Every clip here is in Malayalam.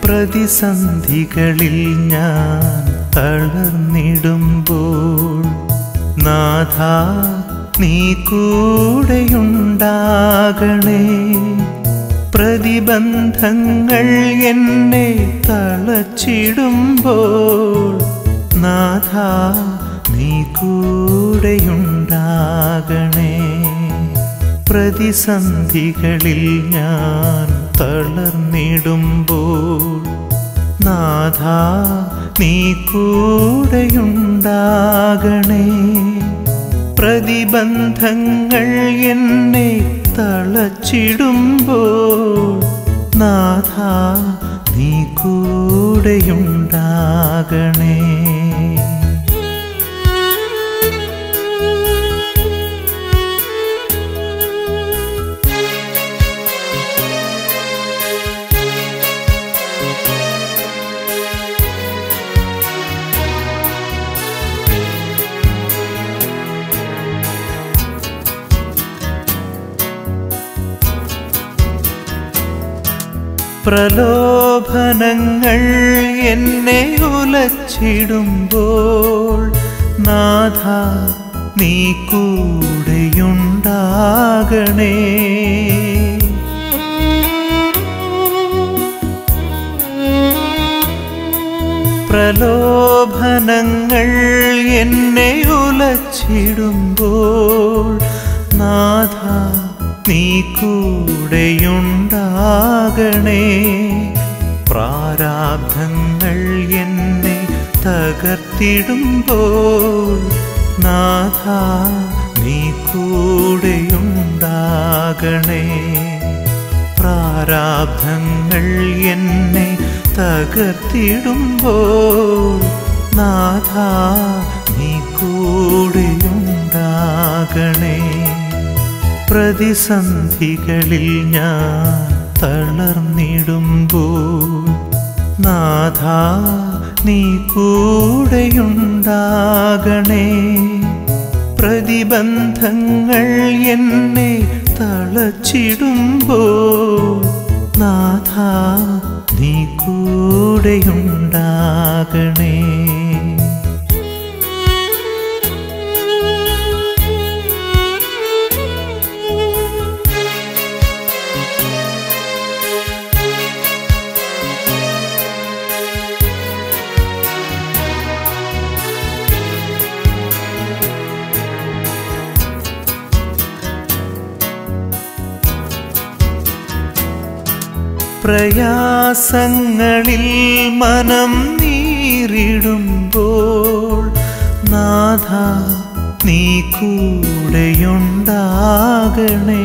പ്രതിസന്ധികളിൽ ഞാൻ തളർന്നിടുമ്പോൾ നാഥ നീ കൂടെയുണ്ടാകണേ പ്രതിബന്ധങ്ങൾ എന്നെ തളച്ചിടുമ്പോൾ നാഥ നീ കൂടെയുണ്ടാകണേ പ്രതിസന്ധികളിൽ ഞാൻ തളർന്നിടുമ്പോൾ നാഥ നീ കൂടെയുണ്ടാകണേ പ്രതിബന്ധങ്ങൾ എന്നെ തളച്ചിടുമ്പോൾ നാഥ നീ കൂടെയുണ്ടാകണേ പ്രലോഭനങ്ങൾ എന്നെ ഉലച്ചിടുമ്പോൾ നാഥ നീ കൂടെയുണ്ടാകണേ പ്രലോഭനങ്ങൾ എന്നെ ഉലച്ചിടുമ്പോൾ നാഥ നീ കൂടെയുണ്ടാകണേ പ്രാരാബ്ധങ്ങൾ എന്നെ തകർത്തിടുമ്പോൾ നാഥ നീ കൂടെയുണ്ടാകണേ പ്രാരാബ്ധങ്ങൾ എന്നെ തകർത്തിടുമ്പോൾ നാഥ നീ കൂടെയുണ്ടാകണേ പ്രതിസന്ധികളിൽ ഞാൻ തളർന്നിടുമ്പോൾ നാഥ നീ കൂടെയുണ്ടാകണേ പ്രതിബന്ധങ്ങൾ എന്നെ തളച്ചിടുമ്പോൾ നാഥ നീ കൂടെയുണ്ടാകണേ പ്രയാസങ്ങളിൽ മനം നീറിടുമ്പോൾ നാഥ നീ കൂടെയുണ്ടാകണേ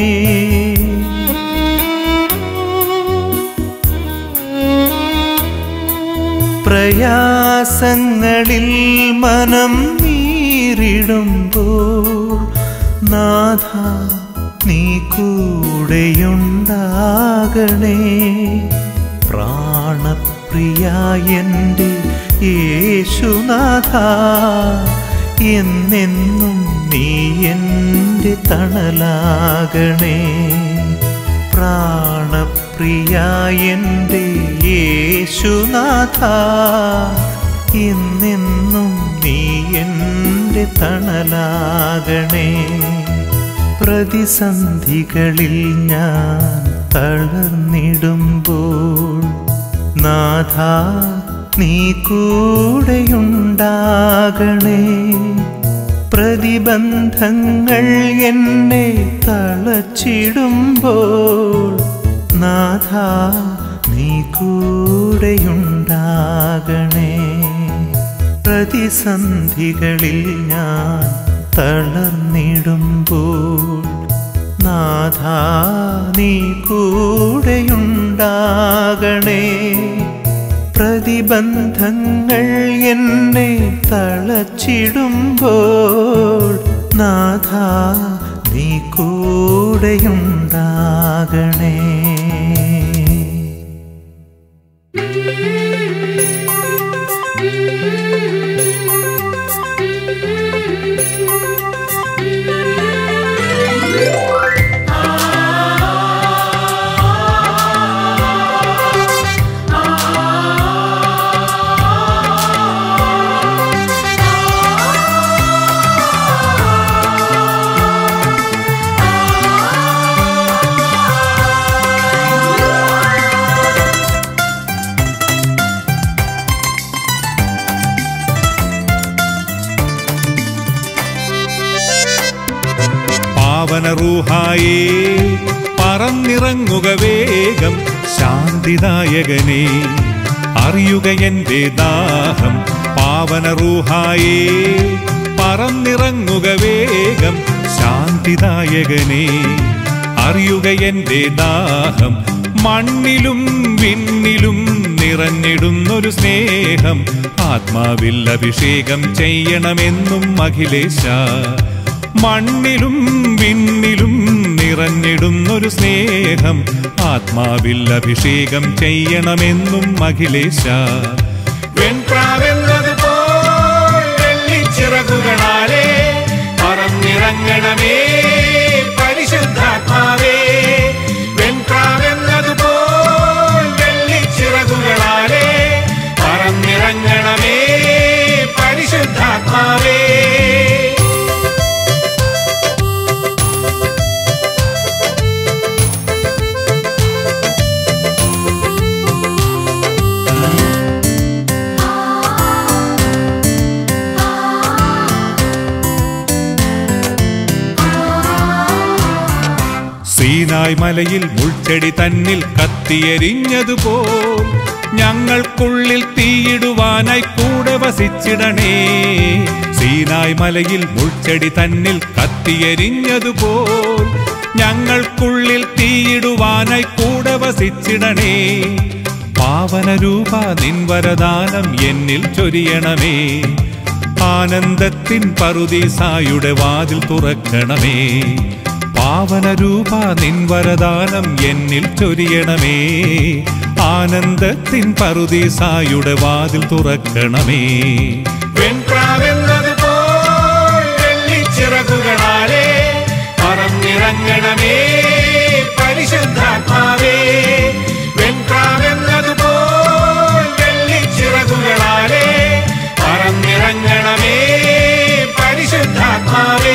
പ്രയാസങ്ങളിൽ മനം നീറിടുമ്പോൾ നാഥ നീ കൂടെയുണ്ടാകണേ പ്രാണപ്രിയ എൻ്റെ യേശുനാഥ എന്നെന്നും നീ എൻ്റെ തണലാകണേ പ്രാണപ്രിയ എൻ്റെ യേശുനാഥ എന്നെന്നും നീ എൻ്റെ തണലാകണേ പ്രതിസന്ധികളിൽ ഞാൻ തളർന്നിടുമ്പോൾ നാഥ നീ കൂടെയുണ്ടാകണേ പ്രതിബന്ധങ്ങൾ എന്നെ തളച്ചിടുമ്പോൾ നാഥ നീ കൂടെയുണ്ടാകണേ പ്രതിസന്ധികളിൽ ഞാൻ തളർന്നിടുമ്പോൾ നാഥ നീ കൂടെയുണ്ടാകണേ പ്രതിബന്ധങ്ങൾ എന്നെ തളച്ചിടുമ്പോൾ നാഥ നീ കൂടെയുണ്ടാകണേ ആ പാവന റൂഹായേ പറന്നിറങ്ങുക വേഗം ശാന്തിദായകനെ അറിയുക എന്റെ ദാഹം പാവന റൂഹായേ പറന്നിറങ്ങുക വേഗം ശാന്തിദായകനെ അറിയുക എന്റെ ദാഹം മണ്ണിലും വിണ്ണിലും നിറഞ്ഞിടുന്നൊരു സ്നേഹം ആത്മാവിൽ അഭിഷേകം ചെയ്യണമെന്നും അഖിലേശ മണ്ണിലും വിണ്ണിലും നിറഞ്ഞിടുന്നൊരു സ്നേഹം ആത്മാവിൽ അഭിഷേകം ചെയ്യണമെന്നും അഖിലേശ വെൺപ്രാവെന്നതുപോൽ വെള്ളിച്ചിറകുകളാലേ പറന്നിറങ്ങണമേ പരിശുദ്ധാത്മാവേ വെൺപ്രാവെന്നതുപോൽ വെള്ളിച്ചിറകുകളാലേ പറന്നിറങ്ങണമേ പരിശുദ്ധാത്മാവേ സീനായ് മലയിൽ മുൾച്ചെടി തന്നിൽ കത്തിയെരിഞ്ഞതുപോൽ ഞങ്ങൾക്കുള്ളിൽ തീയിടുവാനായി കൂടെ വസിച്ചിടണേ സീനായ് മലയിൽ മുൾച്ചെടി തന്നിൽ കത്തിയെരിഞ്ഞതുപോൽ ഞങ്ങൾക്കുള്ളിൽ തീയിടുവാനായി കൂടെ വസിച്ചിടണേ പാവനരൂപ നിൻവരദാനം എന്നിൽ ചൊരിയണമേ ആനന്ദത്തിൻ പറുദീസായുടെ വാതിൽ തുറക്കണമേ പാവനരൂപ നിൻവരദാനം എന്നിൽ ചൊരിയണമേ ആനന്ദത്തിൻ പറുദീസായുടെ വാതിൽ തുറക്കണമേ വെൺപ്രാവെന്നതുപോൽ വെള്ളിച്ചിറകുകളാലേ പറന്നിറങ്ങണമേ പരിശുദ്ധാത്മാവേ വെൺപ്രാവെന്നതുപോൽ വെള്ളിച്ചിറകുകളാലേ പറന്നിറങ്ങണമേ പരിശുദ്ധാത്മാവേ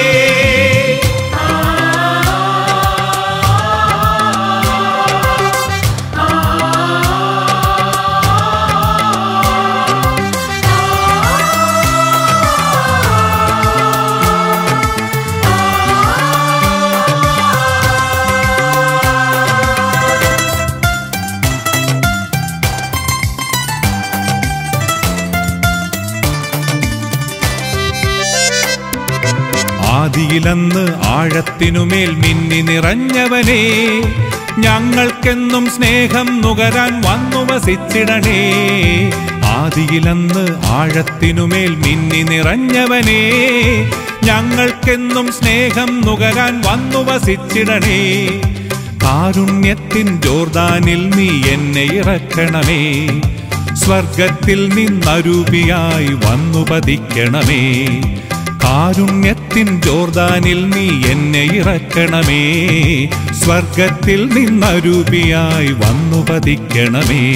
ആദിയിലന്ന് ആഴത്തിനുമേൽ മിന്നി നിറഞ്ഞവനേ ഞങ്ങൾക്കെന്നും സ്നേഹം നുകരാൻ വന്നു വസിച്ചിടണേ ആദിയിലന്ന് ആഴത്തിനുമേൽ മിന്നി നിറഞ്ഞവനേ ഞങ്ങൾക്കെന്നും സ്നേഹം നുകരാൻ വന്നു വസിച്ചിടണേ കാരുണ്യത്തിൻ ജോർദാനിൽ നീ എന്നെ ഇറക്കണമേ സ്വർഗത്തിൽ നിന്നരൂപിയായി വന്നു പതിക്കണമേ കാരുണ്യത്തിൻ ജോർദാനിൽ നീ എന്നെ ഇറക്കണമേ സ്വർഗത്തിൽ നിന്നരൂപിയായി വന്നു പതിക്കണമേ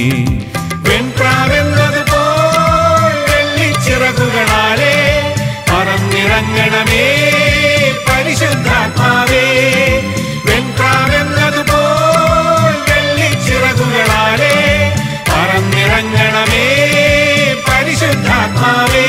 വെൺപ്രാവെന്നതുപോൽ വെള്ളിച്ചിറകുകളാലേ പറന്നിറങ്ങണമേ പരിശുദ്ധാത്മാവേ വെൺപ്രാവെന്നതുപോൽ വെള്ളിച്ചിറകുകളാലേ പറന്നിറങ്ങണമേ പരിശുദ്ധാത്മാവേ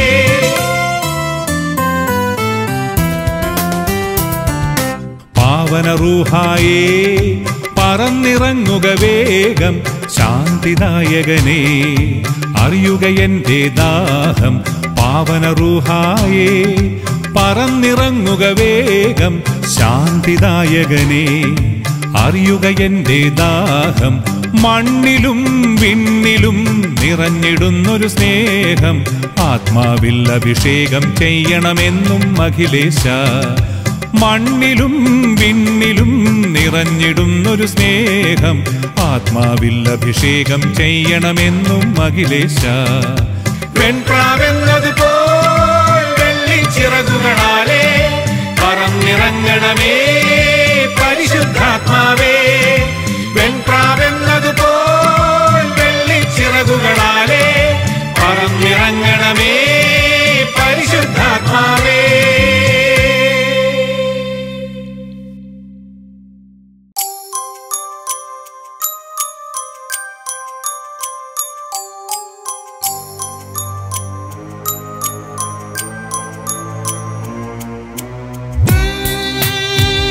പാവന റൂഹായേ പറന്നിറങ്ങുക വേഗം ശാന്തിദായകനെ അറിയുക എന്റെ ദാഹം പാവന റൂഹായേ പറന്നിറങ്ങുക വേഗം ശാന്തിദായകനെ അറിയുക എന്റെ ദാഹം മണ്ണിലും വിണ്ണിലും നിറഞ്ഞിടുന്നൊരു സ്നേഹം ആത്മാവിൽ അഭിഷേകം ചെയ്യണമെന്നും അഖിലേശ മണ്ണിലും വിണ്ണിലും നിറഞ്ഞിടുന്നൊരു സ്നേഹം ആത്മാവിൽ അഭിഷേകം ചെയ്യണമെന്നും അഖിലേശ വെൺപ്രാവെന്നതുപോൽ വെള്ളിച്ചിറകുകളാലേ പറന്നിറങ്ങണമേ പരിശുദ്ധാത്മാവേ വെൺപ്രാവെന്നതുപോൽ വെള്ളിച്ചിറകുകളാലേ പറന്നിറങ്ങണമേ പരിശുദ്ധാത്മാവേ Thank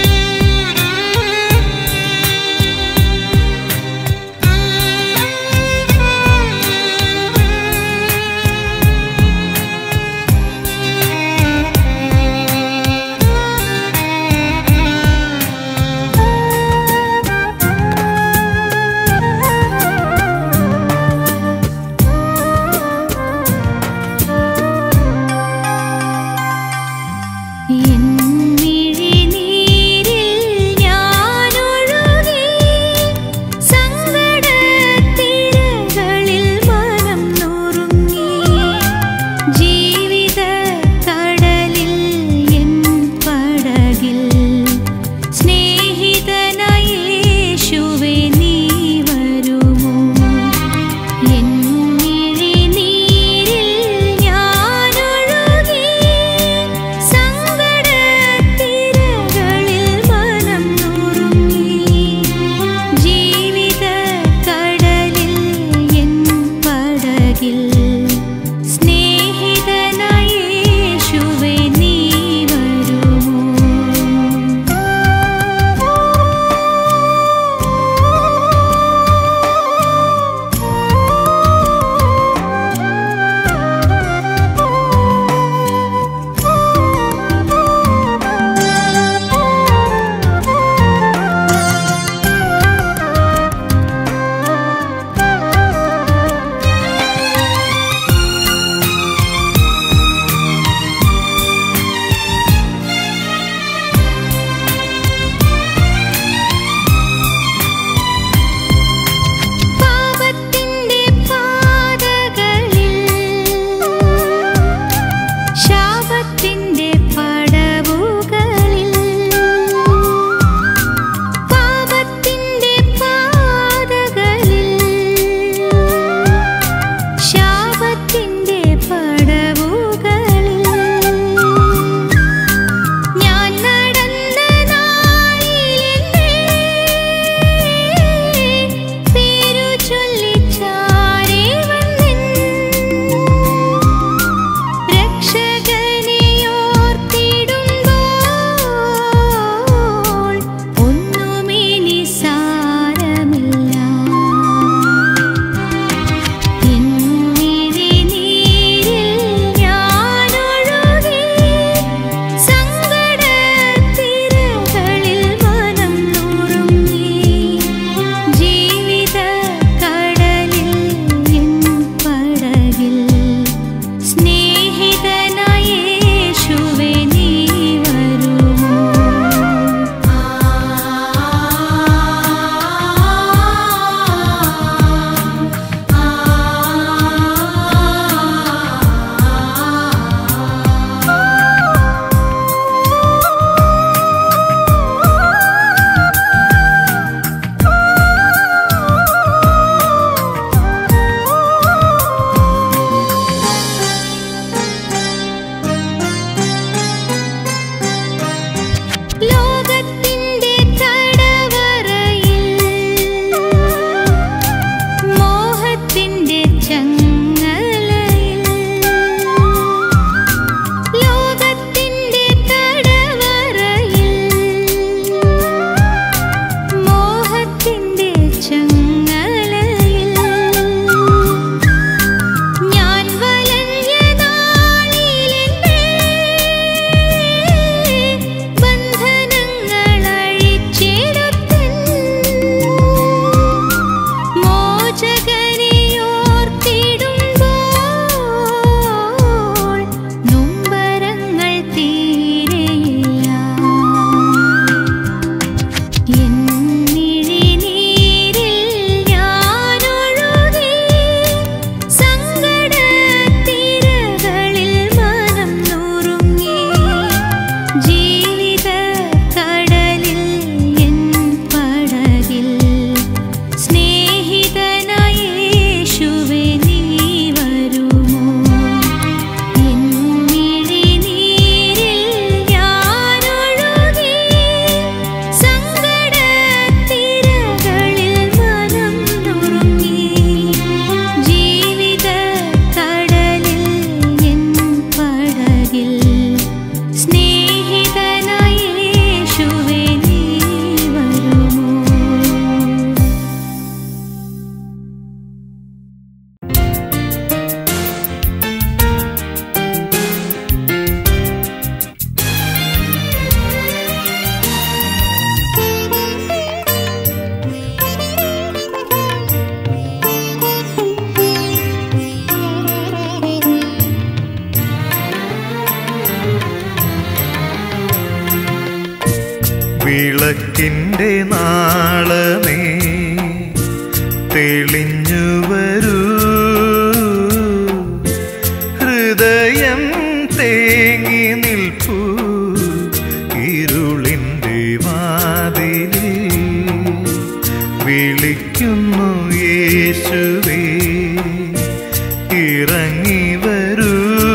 വിളക്കിൻ്റെ നാളമേ തെളിഞ്ഞു വരൂ ഹൃദയം തേങ്ങി നിൽപ്പൂ ഇരുളിൻ്റെ വാതിലിൽ വിളിക്കുന്നു യേശുവേ ഇറങ്ങി വരൂ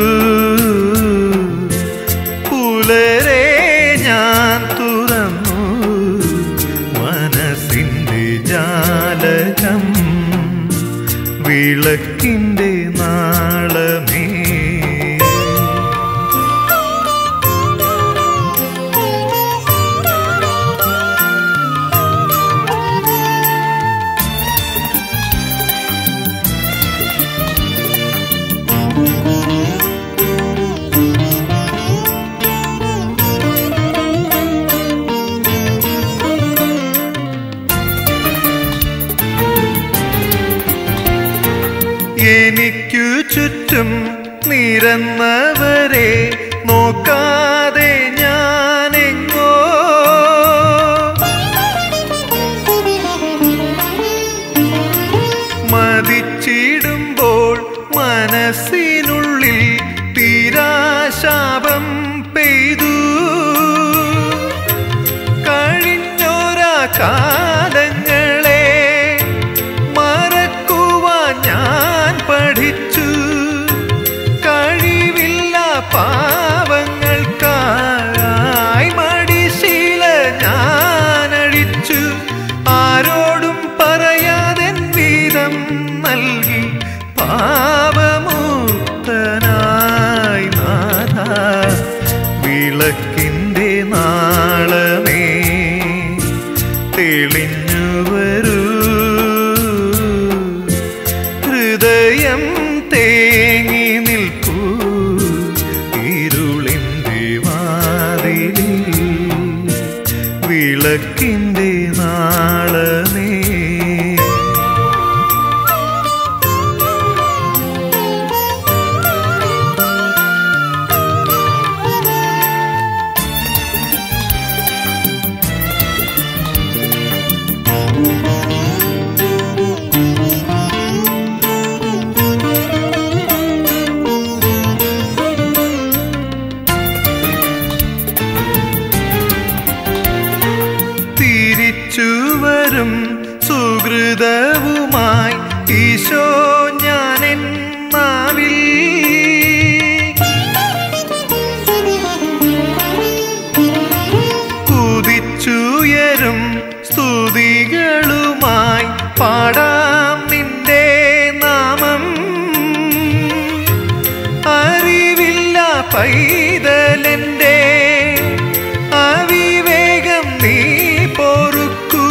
പുലരെ ഞാൻ തുറന്നു മനസ്സിൻ്റെ ജാലകം വിളക്കിൻ്റെ നാളമേ എനിക്കു ചുറ്റും നിരന്നവരെ നോക്കാതെ ഞാനെങ്ങോ മതിച്ചിടുമ്പോൾ മനസ്സിനുള്ളിൽ തീരാശാപം പെയ്തു കഴിഞ്ഞോരാ കാലങ്ങളെ മറക്കുവാൻ ഞാൻ പഠിച്ചു കഴിവില്ല പാവങ്ങൾക്കായി മടിശീല ഞാനഴിച്ചു ആരോടും പറയാതെ വീതം നൽകി പാവമുക്തനായി നാഥ വിളക്കിൻ്റെ നാളമേ തെളിഞ്ഞു വരൂ ഹൃദയം തേങ്ങി നിൽക്കൂ ഇരുളിൻ്റെ വാതിലിൽ വിളക്കിൻ്റെ നാളമേ തിരിച്ചു വരും സുഹൃതവുമായി ഈശോ ഞാൻ നാവിൽ കുതിച്ചുയരും സ്തുതികളുമായി പാടാം നിന്റെ നാമം അറിവില്ല പൈതലന്റെ അവിവേകം നീ പൊറുക്കൂ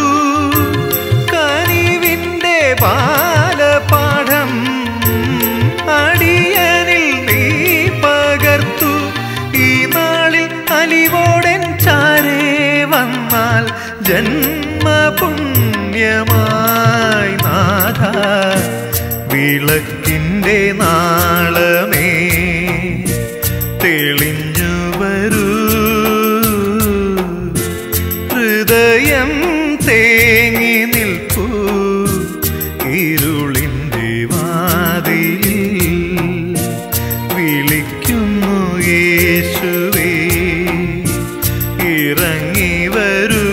കനിവിന്റെ ബാലപാഠം അടിയനിൽ നീ പകർത്തു ഈ നാളിൽ അലിവോടൻ ചാരേ വന്നാൽ ജന്മപുണ്യമായി നാഥ വിളക്കിൻ്റെ നാളമേ തെളിഞ്ഞു വരൂ ഹൃദയം തേങ്ങി നിൽപ്പൂ ഇരുളിൻ്റെ വാതിലിൽ വിളിക്കുന്നു യേശുവേ ഇറങ്ങി വരൂ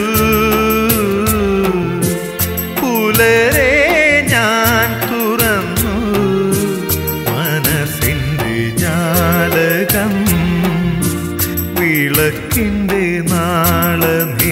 പുലരെ ഞാൻ തുറന്നു മനസ്സിൻ്റെ ജാലകം വിളക്കിൻ്റെ നാളമേ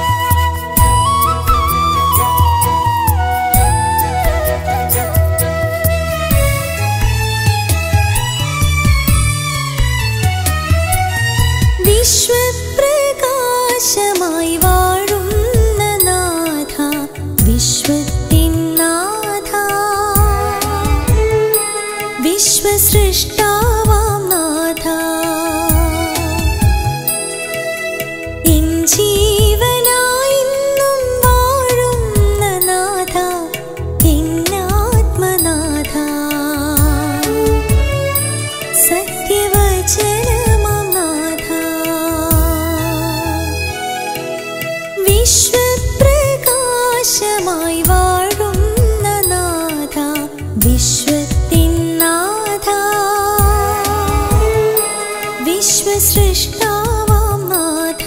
Thank വിശ്വസൃഷ്ടാവാം നാഥ എൻ ജീവനായിന്നും വാഴുന്ന നാഥ എന്നാത്മനാഥ സത്യവചനമാം നാഥ വിശ്വപ്രകാശമായി വാഴുന്ന നാഥ വിശ്വത്തിൻ നാഥ വിശ്വസൃഷ്ടാവാം നാഥ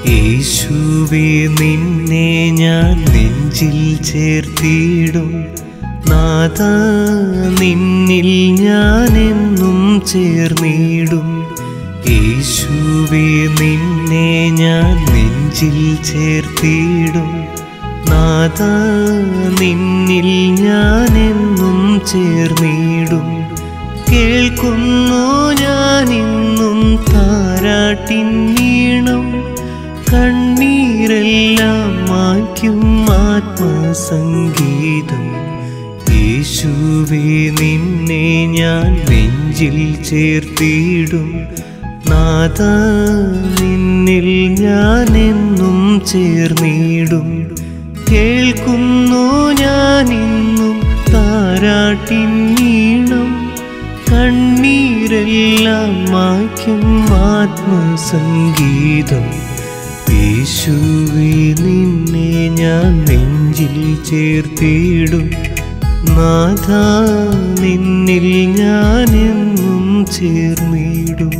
യേശുവേ നിന്നെ ഞാൻ നെഞ്ചിൽ ചേർത്തിടും നാഥ നിന്നിൽ ഞാനെന്നും ചേർന്നിടും യേശുവേ നിന്നെ ഞാൻ നെഞ്ചിൽ ചേർത്തിടും നാഥ നിന്നിൽ ഞാനെന്നും ചേർന്നിടും കേൾക്കുന്നു ഞാനിന്നും താരാട്ടിൻ ഈണം കണ്ണീരെല്ലാം മായ്ക്കും ആത്മസംഗീതം യേശുവേ നിന്നെ ഞാൻ നെഞ്ചിൽ ചേർത്തിടും നാഥ നിന്നിൽ ഞാനെന്നും ചേർന്നിടും കേൾക്കുന്നു ഞാനിന്നും താരാട്ടിൻ ഈണം കണ്ണീരെല്ലാം മായ്ക്കും ആത്മസംഗീതം യേശുവേ നിന്നെ ഞാൻ നെഞ്ചിൽ ചേർത്തിടും നാഥ നിന്നിൽ ഞാനെന്നും ചേർന്നിടും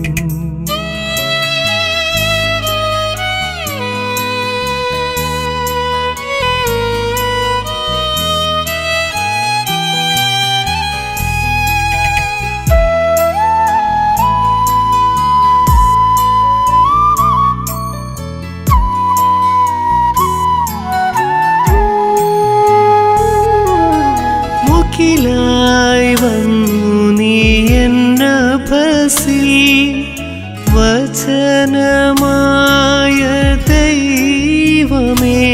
മുഖിലായി വന്നു നീ എന്ന ബസിൽ വചനമായ ദൈവമേ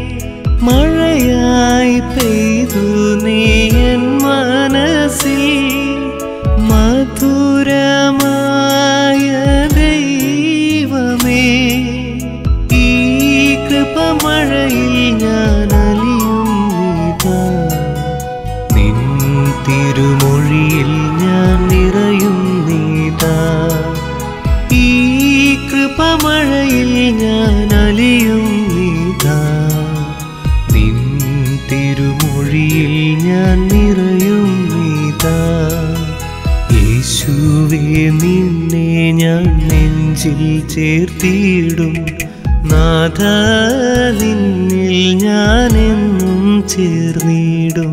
മഴയായി പെയ്തു നീ എൻ മനസ്സിൽ മധുരമായ ദൈവമേ ഈ കൃപമഴയിൽ ഞാൻ അലിയും നീതാ നിൻ തിരുമൊഴിയിൽ ഞാൻ നിറയും നീതാ ഈ കൃപമഴയിൽ ഞാൻ അലിയും നീതാ നിൻ തിരുമൊഴിയിൽ ഞാൻ നിറയും നീതാ യേശുവേ നിന്നെ ഞാൻ നെഞ്ചിൽ ചേർത്തിടും നാഥ നിന്നിൽ ഞാനെന്നും ചേർന്നിടും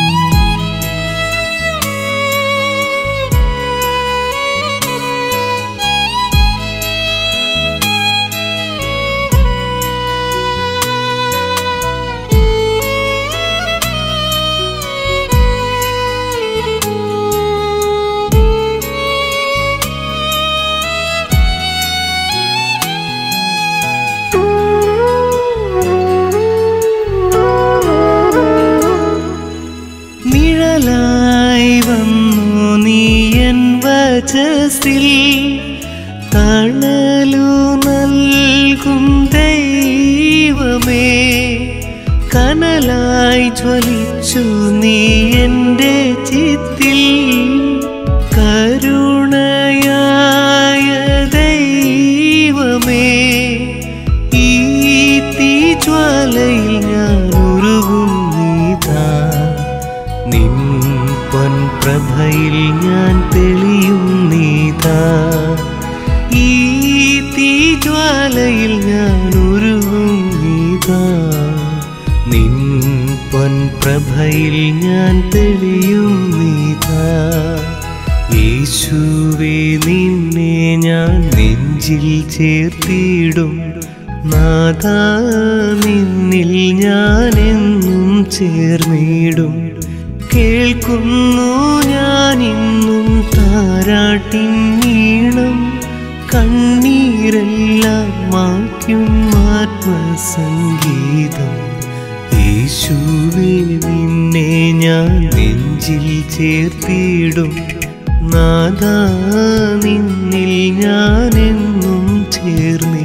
നിഴലായി വന്നു നീ എൻ വചസിൽ തണലു നൽകും ദൈവമേ കനലായി ജ്വലിച്ചു നീ എൻ്റെ ചിത്തിൽ കരുണയായ ദൈവമേ ഈ തീജ്വാലയിൽ ഞാൻ ഉരുകും നീതാ നിൻ പൊൻപ്രഭയിൽ ഞാൻ തെളിയും നീതാ ഈ തീജ്വാലയിൽ ഞാൻ ഉരുകും നീതാ നിൻ പൊൻപ്രഭയിൽ ഞാൻ തെളിയും നീതാ യേശുവേ നിന്നെ ഞാൻ നെഞ്ചിൽ ചേർത്തിടും നാഥ നിന്നിൽ ഞാനെന്നും ചേർന്നിടും കേൾക്കുന്നു ഞാനിന്നും താരാട്ടിൻ ഈണം കണ്ണീരെല്ലാം മായ്ക്കും ആത്മസംഗീതം യേശുവേ നിന്നെ ഞാൻ നെഞ്ചിൽ ചേർത്തിടും നാദാ നിന്നിൽ ഞാനെന്നും ചേർന്നിടും